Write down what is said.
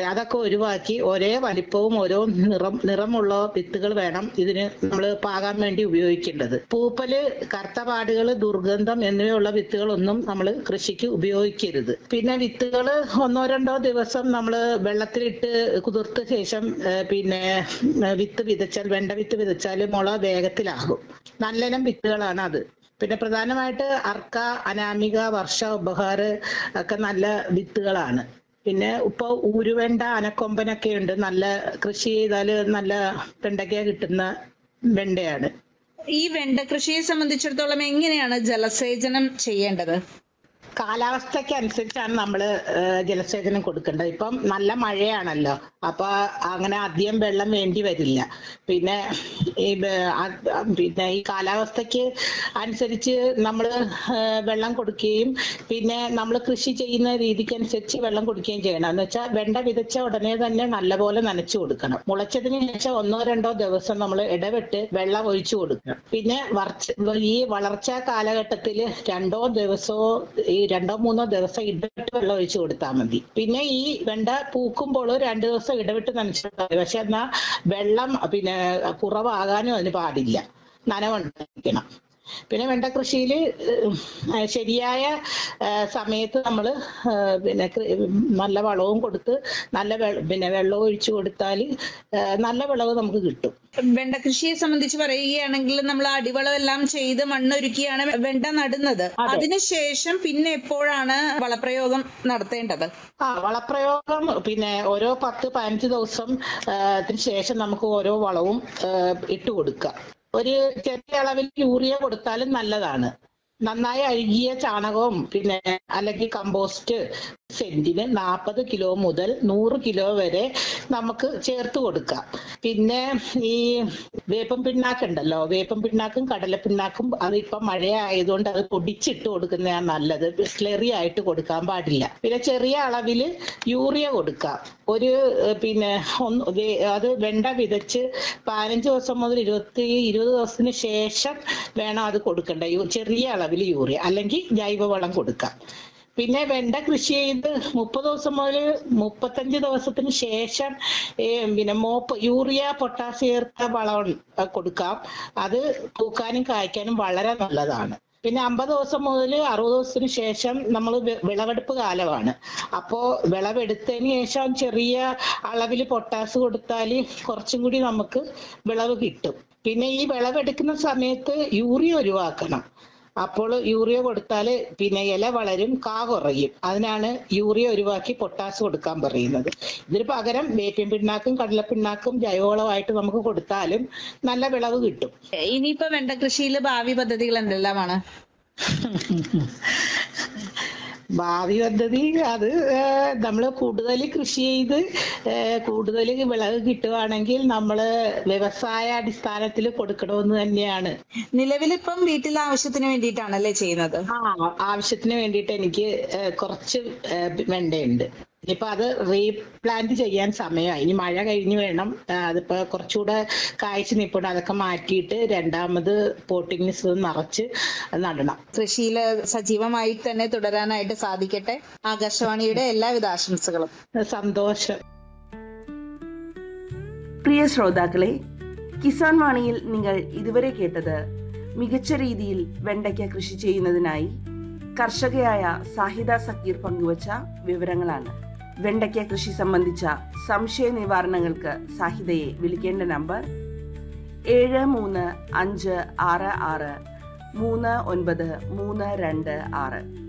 അതൊക്കെ ഒഴിവാക്കി ഒരേ വലിപ്പവും ഓരോ നിറം നിറമുള്ള വിത്തുകൾ വേണം ഇതിന് നമ്മൾ പാകാൻ വേണ്ടി ഉപയോഗിക്കേണ്ടത് പൂപ്പല് കറുത്ത പാടുകൾ ദുർഗന്ധം എന്നിവയുള്ള വിത്തുകളൊന്നും നമ്മൾ കൃഷിക്ക് ഉപയോഗിക്കരുത് പിന്നെ വിത്തുകൾ ഒന്നോ രണ്ടോ ദിവസം നമ്മൾ വെള്ളത്തിലിട്ട് കുതിർത്ത ശേഷം ഏ, പിന്നെ ഏ, വിത്ത് വിതച്ചാൽ വെണ്ട വിത്ത് വിതച്ചാൽ മുള വേഗത്തിലാകും നല്ലിനം വിത്തുകളാണ് അത് പിന്നെ പ്രധാനമായിട്ട് അർക്ക അനാമിക വർഷ ഉപഹാർ ഒക്കെ നല്ല വിത്തുകളാണ് പിന്നെ ഇപ്പൊ ഊരുവെണ്ട അനക്കൊമ്പനൊക്കെ ഉണ്ട് നല്ല കൃഷി ചെയ്താൽ നല്ല വെണ്ടയ്ക്ക കിട്ടുന്ന വെണ്ടയാണ് ഈ വെണ്ട കൃഷിയെ സംബന്ധിച്ചിടത്തോളം എങ്ങനെയാണ് ജലസേചനം ചെയ്യേണ്ടത് കാലാവസ്ഥയ്ക്ക് അനുസരിച്ചാണ് നമ്മൾ ജലസേചനം കൊടുക്കേണ്ടത് ഇപ്പം നല്ല മഴയാണല്ലോ അപ്പൊ അങ്ങനെ അധികം വെള്ളം വേണ്ടി വരില്ല പിന്നെ ഈ ബ- അത് പിന്നെ ഈ കാലാവസ്ഥയ്ക്ക് അനുസരിച്ച് നമ്മൾ വെള്ളം കൊടുക്കുകയും പിന്നെ നമ്മൾ കൃഷി ചെയ്യുന്ന രീതിക്ക് അനുസരിച്ച് വെള്ളം കൊടുക്കുകയും ചെയ്യണം എന്ന് വെച്ചാൽ വെണ്ട വിതച്ച ഉടനെ തന്നെ നല്ലപോലെ നനച്ചു കൊടുക്കണം മുളച്ചതിന് ശേഷം ഒന്നോ രണ്ടോ ദിവസം നമ്മൾ ഇടവിട്ട് വെള്ളം ഒഴിച്ചു കൊടുക്കണം പിന്നെ വർച്ച ഈ വളർച്ചാ കാലഘട്ടത്തിൽ രണ്ടോ ദിവസമോ ഈ രണ്ടോ മൂന്നോ ദിവസം ഇടവിട്ട് വെള്ളം ഒഴിച്ചു കൊടുത്താൽ മതി പിന്നെ ഈ വെണ്ട പൂക്കുമ്പോൾ രണ്ട് ദിവസം ഇടവിട്ട് നനച്ചാൽ മതി പക്ഷെ എന്നാ വെള്ളം പിന്നെ കുറവാകാനും അതിന് പാടില്ല നനവുണ്ടായിരിക്കണം പിന്നെ വെണ്ട കൃഷിയിൽ ശരിയായ ആ, സമയത്ത് നമ്മൾ പിന്നെ കൃ- നല്ല വളവും കൊടുത്ത് നല്ല വെ- പിന്നെ വെള്ളവും ഒഴിച്ചു കൊടുത്താൽ നല്ല വിളവ് നമുക്ക് കിട്ടും വെണ്ട കൃഷിയെ സംബന്ധിച്ച് പറയുകയാണെങ്കിൽ നമ്മൾ അടിവളം എല്ലാം ചെയ്ത് മണ്ണൊരുക്കിയാണ് വെണ്ട നടുന്നത് അതിനുശേഷം പിന്നെ എപ്പോഴാണ് വളപ്രയോഗം നടത്തേണ്ടത് ആ വളപ്രയോഗം പിന്നെ ഓരോ പത്ത് പതിനഞ്ച് ദിവസം ആ, ത്തിന് ശേഷം നമുക്ക് ഓരോ വളവും ആ, ഇട്ട് കൊടുക്കാം ഒരു ചെറിയ അളവിൽ യൂറിയ കൊടുത്താലും നല്ലതാണ് നന്നായി അഴുകിയ ചാണകവും പിന്നെ അല്ലെങ്കിൽ കമ്പോസ്റ്റ് സെന്റിന് നാൽപ്പത് കിലോ മുതൽ നൂറ് കിലോ വരെ നമുക്ക് ചേർത്ത് കൊടുക്കാം പിന്നെ ഈ വേപ്പൻ പിണ്ണാക്കുണ്ടല്ലോ വേപ്പൻ പിണ്ണാക്കും കടല പിണ്ണാക്കും അത് ഇപ്പം മഴയായതുകൊണ്ട് അത് പൊടിച്ചിട്ട് കൊടുക്കുന്നതാണ് നല്ലത് സ്ലെറി ആയിട്ട് കൊടുക്കാൻ പാടില്ല പിന്നെ ചെറിയ അളവിൽ യൂറിയ കൊടുക്കാം ഒരു ഏഹ്, പിന്നെ ഒന്ന് വേ- അത് വെണ്ട വിതച്ച് പതിനഞ്ച് ദിവസം മുതൽ ഇരുപത്തി ഇരുപത് ദിവസത്തിന് ശേഷം വേണം അത് കൊടുക്കേണ്ട യു- ചെറിയ അളവിൽ യൂറിയ അല്ലെങ്കിൽ ജൈവവളം കൊടുക്കാം പിന്നെ വെണ്ട കൃഷി ചെയ്ത് മുപ്പത് ദിവസം മുതൽ മുപ്പത്തഞ്ച് ദിവസത്തിന് ശേഷം ഏ, പിന്നെ മോപ്പ് യൂറിയ പൊട്ടാസ് ചേർത്ത വളം ആ, കൊടുക്കാം അത് പൂക്കാനും കായ്ക്കാനും വളരെ നല്ലതാണ് പിന്നെ അമ്പത് ദിവസം മുതൽ അറുപത് ദിവസത്തിന് ശേഷം നമ്മൾ വിളവെടുപ്പ് കാലമാണ് അപ്പോ വിളവെടുത്തതിന് ശേഷം ചെറിയ അളവിൽ പൊട്ടാസ് കൊടുത്താൽ കുറച്ചും കൂടി നമുക്ക് വിളവ് കിട്ടും പിന്നെ ഈ വിളവെടുക്കുന്ന സമയത്ത് യൂറിയ ഒഴിവാക്കണം അപ്പോൾ യൂറിയ കൊടുത്താൽ പിന്നെ ഇല വളരും കാ കുറയും അതിനാണ് യൂറിയ ഒഴിവാക്കി പൊട്ടാസ് കൊടുക്കാൻ പറയുന്നത് ഇതിന് പകരം വേപ്പിൻ പിണ്ണാക്കും കടലപ്പിണ്ണാക്കും ജൈവവളമായിട്ട് നമുക്ക് കൊടുത്താലും നല്ല വിളവ് കിട്ടും ഇനിയിപ്പോ വെണ്ട കൃഷിയിൽ ഭാവി പദ്ധതികൾ എന്തെല്ലാമാണ് ഭാവി പദ്ധതി അത് നമ്മൾ കൂടുതൽ കൃഷി ചെയ്ത് കൂടുതൽ വിളവ് കിട്ടുവാണെങ്കിൽ നമ്മൾ വ്യവസായ അടിസ്ഥാനത്തിൽ കൊടുക്കണമെന്ന് തന്നെയാണ് നിലവിലിപ്പം വീട്ടിലെ ആവശ്യത്തിന് വേണ്ടിയിട്ടാണല്ലേ ചെയ്യുന്നത് ആ ആവശ്യത്തിന് വേണ്ടിയിട്ട് എനിക്ക് ഏഹ്, കുറച്ച് ഏഹ്, വെണ്ടയുണ്ട് ഇനിയിപ്പോ അത് റീപ്ലാന്റ് ചെയ്യാൻ സമയമായി ഇനി മഴ കഴിഞ്ഞ് വേണം ആ, അതിപ്പോ കുറച്ചുകൂടെ കായ്ച്ചു നിൽപ്പുണ്ട് അതൊക്കെ മാറ്റിയിട്ട് രണ്ടാമത് പോട്ടിംഗ് മിശ്രിതം നിറച്ച് നടണം കൃഷിയിൽ സജീവമായി തന്നെ തുടരാനായിട്ട് സാധിക്കട്ടെ ആകാശവാണിയുടെ എല്ലാവിധ ആശംസകളും സന്തോഷം പ്രിയ ശ്രോതാക്കളെ കിസാൻ വാണിയിൽ നിങ്ങൾ ഇതുവരെ കേട്ടത് മികച്ച രീതിയിൽ വെണ്ടയ്ക്ക കൃഷി ചെയ്യുന്നതിനായി കർഷകയായ സാഹിദ സക്കീർ പങ്കുവച്ച വിവരങ്ങളാണ് വെണ്ടയ്ക്ക കൃഷി സംബന്ധിച്ച സംശയ നിവാരണങ്ങൾക്ക് സാഹിദയെ വിളിക്കേണ്ട നമ്പർ ഏഴ് മൂന്ന് അഞ്ച് ആറ് ആറ് മൂന്ന് ഒൻപത് മൂന്ന് രണ്ട് ആറ്